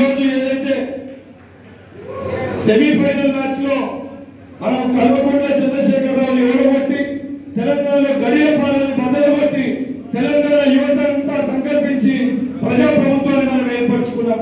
ఈరోజు ఏదైతే semifinal match లో మనం కల్వకుంట్ల చంద్రశేఖరరావుని ఓడగొట్టి తెలంగాణలో గడియ పాలనను బదలగొట్టి తెలంగాణ యువత అంతా సంకల్పించి ప్రజా ప్రభుత్వాన్ని మనం ఏర్పరచుకున్నాం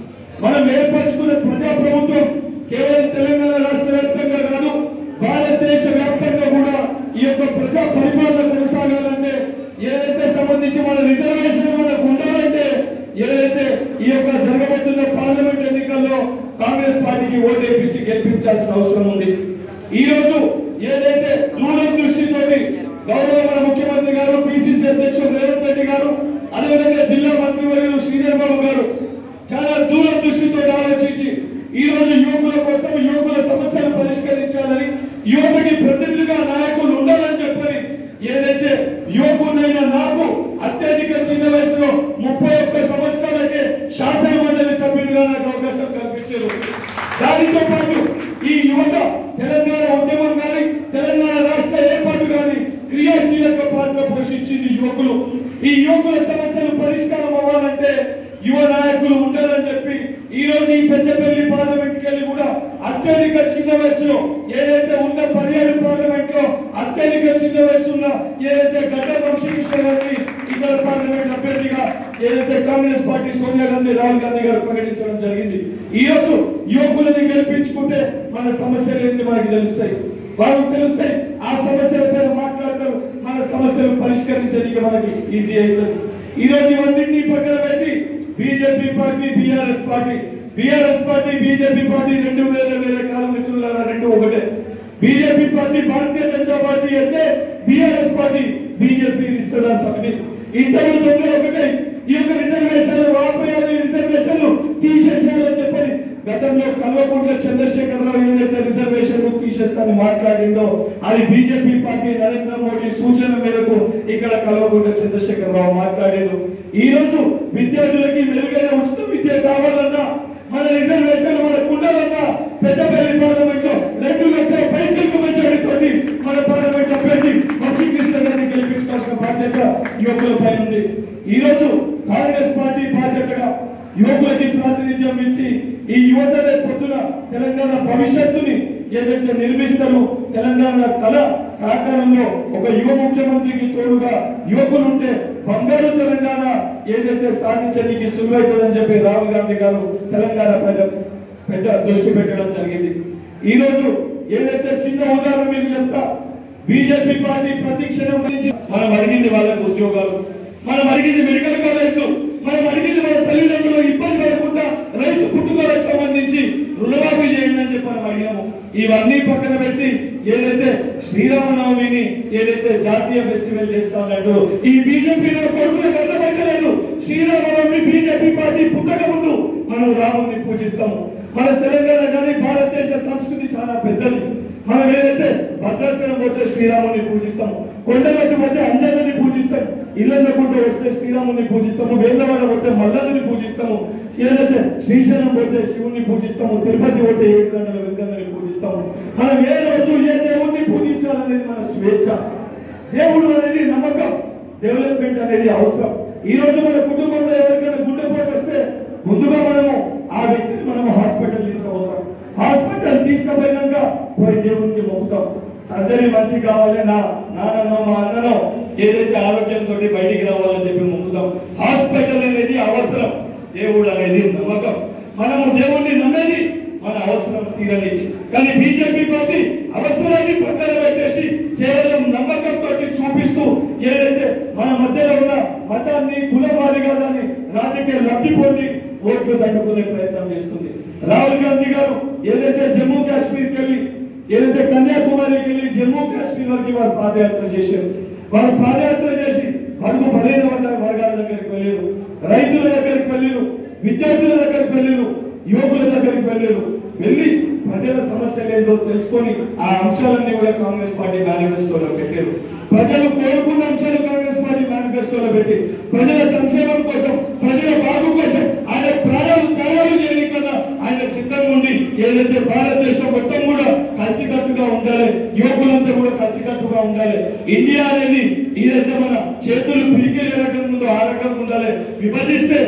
మనం ఏర్పరచుకున్న ప్రజా ప్రభుత్వం కేవలం తెలంగాణ రాష్ట్ర వ్యాప్తంగా కాదు భారతదేశ వ్యాప్తంగా కూడా ఈ యొక్క ప్రజా పరిపాలన కొనసాగాలంటే ఏదైతే సంబంధించి మన రిజర్వేషన్ మనకు ఉండాలంటే ఏదైతే ఈ యొక్క జరగబోతున్న పార్లమెంట్ ఎన్నికల్లో కాంగ్రెస్ పార్టీకి ఓటు వేయించి గెలిపించాల్సిన అవసరం ఉంది ఈ రోజు ఏదైతే దూరం దృష్టితోటి గౌరవ మన ముఖ్యమంత్రి గారు పిసిసి అధ్యక్షుడు రేవంత్ రెడ్డి గారు అదేవిధంగా జిల్లా మంత్రివర్యులు శ్రీధర్ బాబు గారు చాలా దూర దృష్టితో ఆలోచించి ఈ రోజు యువకుల కోసం యువకుల సమస్యలు పరిష్కరించాలని యువతకి ప్రతినిధిగా నాయకులు ఉండాలని చెప్పని ఏదైతే యువకుడైన నాకు అత్యధిక చిన్న వయసులో ముప్పై ఒక్క సంవత్సరాలకే శాసన మండలి సభ్యులుగా నాకు అవకాశం కల్పించారు దానితో పాటు ఈ యువత తెలంగాణ ఉద్యమం కానీ తెలంగాణ రాష్ట్ర ఏర్పాటు కానీ క్రియాశీలక పాత్ర పోషించింది యువకులు ఈ యువకుల సమస్యలు పరిష్కారం అవ్వాలంటే యువ నాయకులు ఉండాలని చెప్పి ఈ రోజు ఈ పెద్దపల్లి పార్లమెంట్ కెళ్ళి కూడా అత్యధిక చిన్న వయసులో ఏదైతే ఉన్న పదిహేడు పార్లమెంట్ లో అత్యధిక చిన్న వయసు ఉన్న ఏదైతే గడ్డ వంశీకృష్ణ గారిని ఇక్కడ పార్లమెంట్ అభ్యర్థిగా ఏదైతే కాంగ్రెస్ పార్టీ సోనియా గాంధీ రాహుల్ గాంధీ గారు ప్రకటించడం జరిగింది ఈ రోజు యువకులని గెలిపించుకుంటే మన సమస్యలు ఏంటి మనకి తెలుస్తాయి వాళ్ళకు తెలుస్తాయి ఆ సమస్యల పైన మాట్లాడతారు మన సమస్యలు పరిష్కరించేది మనకి ఈజీ అవుతుంది ఈ రోజు ఇవన్నింటినీ పక్కన పెట్టి BJP party BRS party BRS party BJP party రెండు వేల వేల కాల మిత్రులారా రెండు ఒకటే BJP party Bharatiya Janata party అయితే బీఆర్ఎస్ పార్టీ బీజేపీ ఇస్తున్న సమితి ఇద్దరు దొంగలు ఒకటే ఈ యొక్క రిజర్వేషన్లు ఆపేయాలి ఈ రిజర్వేషన్లు తీసేసేయాలని చెప్పని గతంలో కల్వకుంట్ల చంద్రశేఖరరావు ఏదైతే రిజర్వేషన్ తీసేస్తానని మాట్లాడిండో అది బీజేపీ పార్టీ నరేంద్ర మోడీ సూచన మేరకు ఇక్కడ కల్వకుంట్ల చంద్రశేఖరరావు మాట్లాడిండు ఈ రోజు విద్యార్థులకి మెరుగైన ఉచిత విద్య కావాలన్నా మన రిజర్వేషన్ మనకు ఉండాలన్నా పెద్దపల్లి పార్లమెంట్ లో రెండు లక్షల పైసలకు మెజారిటీతోటి మన పార్లమెంట్ అభ్యర్థి వంశీకృష్ణ గారిని గెలిపించాల్సిన బాధ్యత యువకులపై ఉంది ఈ రోజు కాంగ్రెస్ పార్టీ బాధ్యతగా యువకులకి ప్రాతినిధ్యం ఇచ్చి ఈ యువత రేపు పొద్దున తెలంగాణ భవిష్యత్తుని ఏదైతే నిర్మిస్తారో తెలంగాణ కళ సహకారంలో ఒక యువ ముఖ్యమంత్రికి తోడుగా యువకులు ఉంటే బంగారు తెలంగాణ ఏదైతే సాధించడానికి సులువైతుందని చెప్పి రాహుల్ గాంధీ గారు తెలంగాణ పైన పెద్ద దృష్టి పెట్టడం జరిగింది ఈ రోజు ఏదైతే చిన్న ఉదాహరణ మీకు చెప్తా బీజేపీ పార్టీ ప్రతి క్షణం గురించి మనం అడిగింది వాళ్ళకు ఉద్యోగాలు మనం అడిగింది మెడికల్ కాలేజ్లు మనం అడిగింది మన తల్లిదండ్రులు ఇబ్బంది పడకుండా రైతు పుట్టుకలకు సంబంధించి రుణమాఫీ చేయండి అని చెప్పి మనం అడిగాము ఇవన్నీ పక్కన పెట్టి ఏదైతే శ్రీరామనవమిని ఏదైతే జాతీయ ఫెస్టివల్ చేస్తా ఉన్నట్టు ఈ బీజేపీ కొడుకులకు అర్థమైతే లేదు శ్రీరామనవమి బీజేపీ పార్టీ పుట్టక ముందు మనం రాముని పూజిస్తాము మన తెలంగాణ కానీ భారతదేశ సంస్కృతి చాలా పెద్దది మనం ఏదైతే భద్రాచలం పోతే శ్రీరాముని పూజిస్తాము కొండగట్టు పోతే అంజనుని పూజిస్తాం ఇళ్ళకుంట వస్తే శ్రీరాముని పూజిస్తాము వేళ్ళవాడ పోతే మల్లన్ని పూజిస్తాము ఏదైతే శ్రీశైలం పోతే శివుని పూజిస్తాము తిరుపతి పోతే ఏడుగంటల వెంకన్నని పూజిస్తాము మనం ఏ రోజు ఏ దేవుణ్ణి పూజించాలనేది మన స్వేచ్ఛ దేవుడు అనేది నమ్మకం డెవలప్మెంట్ అనేది అవసరం ఈ రోజు మన కుటుంబంలో ఎవరికైనా గుండెపోటు వస్తే ముందుగా మనము ఆ వ్యక్తిని మనము హాస్పిటల్ తీసుకుపోతాం హాస్పిటల్ తీసుకుపోయినాక పోయి దేవునికి మొక్కుతాం సర్జరీ మంచి కావాలి నా నాన్ననో మా అన్ననో ఏదైతే ఆరోగ్యంతో బయటికి రావాలని చెప్పి మొక్కుతాం హాస్పిటల్ అనేది అవసరం దేవుడు అనేది నమ్మకం మనము దేవుణ్ణి నమ్మేది మన అవసరం తీరని కానీ బీజేపీ పార్టీ అవసరాన్ని పక్కన పెట్టేసి కేవలం నమ్మకంతో చూపిస్తూ ఏదైతే మన మధ్యలో ఉన్న మతాన్ని కులవారిగా దాన్ని రాజకీయ లబ్ధి పొంది ఓట్లు దండుకునే ప్రయత్నం చేస్తుంది రాహుల్ గాంధీ గారు ఏదైతే జమ్మూ కాశ్మీర్కి వెళ్ళి ఏదైతే కన్యాకుమారికి వెళ్ళి జమ్మూ కాశ్మీర్ వరకు వారు పాదయాత్ర చేశారు వారు పాదయాత్ర చేసి బడుగు బలైన వర్గ- వర్గాల దగ్గరికి వెళ్ళారు రైతుల దగ్గరికి వెళ్ళారు విద్యార్థుల దగ్గరికి వెళ్ళారు యువకుల దగ్గరికి వెళ్ళారు వెళ్ళి ప్రజల సమస్యలు ఏందో తెలుసుకొని ఆ అంశాలన్నీ కూడా కాంగ్రెస్ పార్టీ మేనిఫెస్టోలో పెట్టారు ప్రజలు కోరుకున్న అంశాలు కాంగ్రెస్ పార్టీ మేనిఫెస్టోలో పెట్టి ప్రజల సంక్షేమం కోసం ప్రజల బాగు కోసం ఆయన ప్రాణాలు త్యాగాలు చేయని కన్నా ఆయన సిద్ధంగా ఉండి ఏదైతే భారతదేశం మొత్తం కూడా కలిసికట్టుగా ఉండాలి యువకులంతా కూడా కలిసికట్టుగా ఉండాలి ఇండియా అనేది ఏదైతే మన చేతులు పిలికి ఏ రకంగా ఉందో ఆ రకంగా ఉండాలి విభజిస్తే రేపు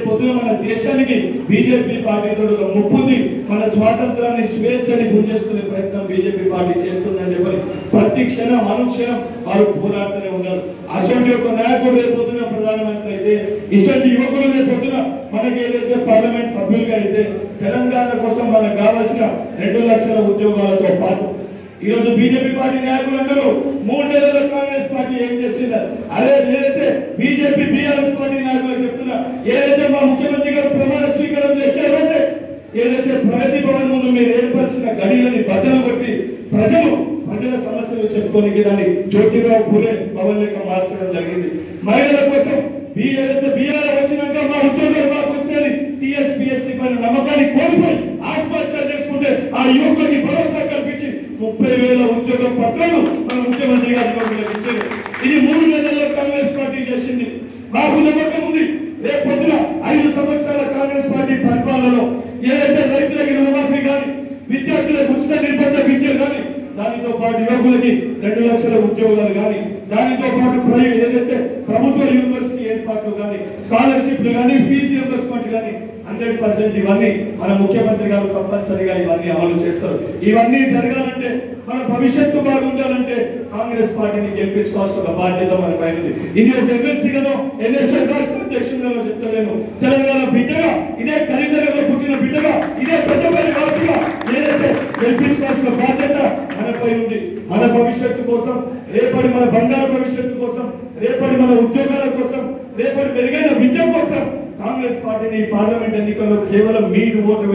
రేపు పొద్దున మన దేశానికి బీజేపీ పార్టీ తోడు ఒక ముప్పుంది మన స్వాతంత్రాన్ని స్వేచ్ఛని గుంజేసుకునే ప్రయత్నం బీజేపీ పార్టీ చేస్తుందని చెప్పని ప్రతి క్షణం అనుక్షణం వారు పోరాడుతూనే ఉన్నారు అటువంటి ఒక నాయకుడు రేపు పొద్దున ప్రధానమంత్రి అయితే ఇటువంటి యువకులు రేపు పొద్దున మనకి ఏదైతే పార్లమెంట్ సభ్యులుగా అయితే తెలంగాణ కోసం మనకు కావాల్సిన రెండు లక్షల ఉద్యోగాలతో పాటు ఈ రోజు బీజేపీ పార్టీ నాయకులందరూ మూడు నెలల కాంగ్రెస్ పార్టీ ఏం చేసింది అదే ఏదైతే బీజేపీ బీఆర్ఎస్ పార్టీ నాయకులు చెప్తున్నా ఏదైతే మా ముఖ్యమంత్రి గారు ప్రమాణ స్వీకారం చేసే రోజే ఏదైతే ప్రగతి భవన్ ముందు మీరు ఏర్పరిచిన గడిలని బద్దలు కొట్టి ప్రజలు ప్రజల సమస్యలు చెప్పుకోనికి దాన్ని జ్యోతిరావు పూలే భవన్ లెక్క మార్చడం జరిగింది మహిళల కోసం బీ ఏదైతే బీఆర్ వచ్చినాక మా ఉద్యోగాలు మాకు వస్తాయని టీఎస్పీఎస్సీ పైన నమ్మకాన్ని కోల్పోయి ఆత్మహత్య చేసుకుంటే ఆ యువకులకి భరోసా కల్పించి ముప్పై వేల ఉద్యోగ పత్రాలు మన ముఖ్యమంత్రి గారి యువకులకు ఇచ్చారు ఇది మూడు నెలల్లో కాంగ్రెస్ పార్టీ చేసింది మాకు నమ్మకం ఉంది రేపు పొద్దున ఐదు సంవత్సరాల కాంగ్రెస్ పార్టీ పరిపాలనలో ఏదైతే రైతులకి రుణమాఫీ కానీ విద్యార్థులకు ఉచిత నిర్బంధ విద్య కానీ దానితో పాటు యువకులకి రెండు లక్షల ఉద్యోగాలు కానీ దానితో పాటు ప్రైవేట్ ఏదైతే ప్రభుత్వ యూనివర్సిటీ ఏర్పాట్లు కానీ స్కాలర్షిప్లు కానీ ఫీజు రియంబర్స్మెంట్ కానీ హండ్రెడ్ పర్సెంట్ ఇవన్నీ మన ముఖ్యమంత్రి గారు తప్పనిసరిగా ఇవన్నీ అమలు చేస్తారు ఇవన్నీ జరగాలంటే మన భవిష్యత్తు బాగుండాలంటే కాంగ్రెస్ పార్టీని గెలిపించుకోవాల్సిన ఒక బాధ్యత మన పైన ఉంది ఇది ఒక ఎమ్మెల్సీ గానో ఎన్ఎస్ఎల్ రాష్ట్ర అధ్యక్షుడిగానో చెప్తలేను తెలంగాణ బిడ్డగా ఇదే కరీంనగర్ లో పుట్టిన బిడ్డగా ఇదే పెద్దపల్లి వాసిగా ఏదైతే గెలిపించుకోవాల్సిన బాధ్యత మనపై ఉంది మన భవిష్యత్తు కోసం రేపటి మన బంగారు భవిష్యత్తు కోసం రేపటి మన ఉద్యోగాల కోసం రేపటి మెరుగైన విద్య కోసం కాంగ్రెస్ పార్టీని పార్లమెంట్ ఎన్నికల్లో కేవలం మీ ఓటు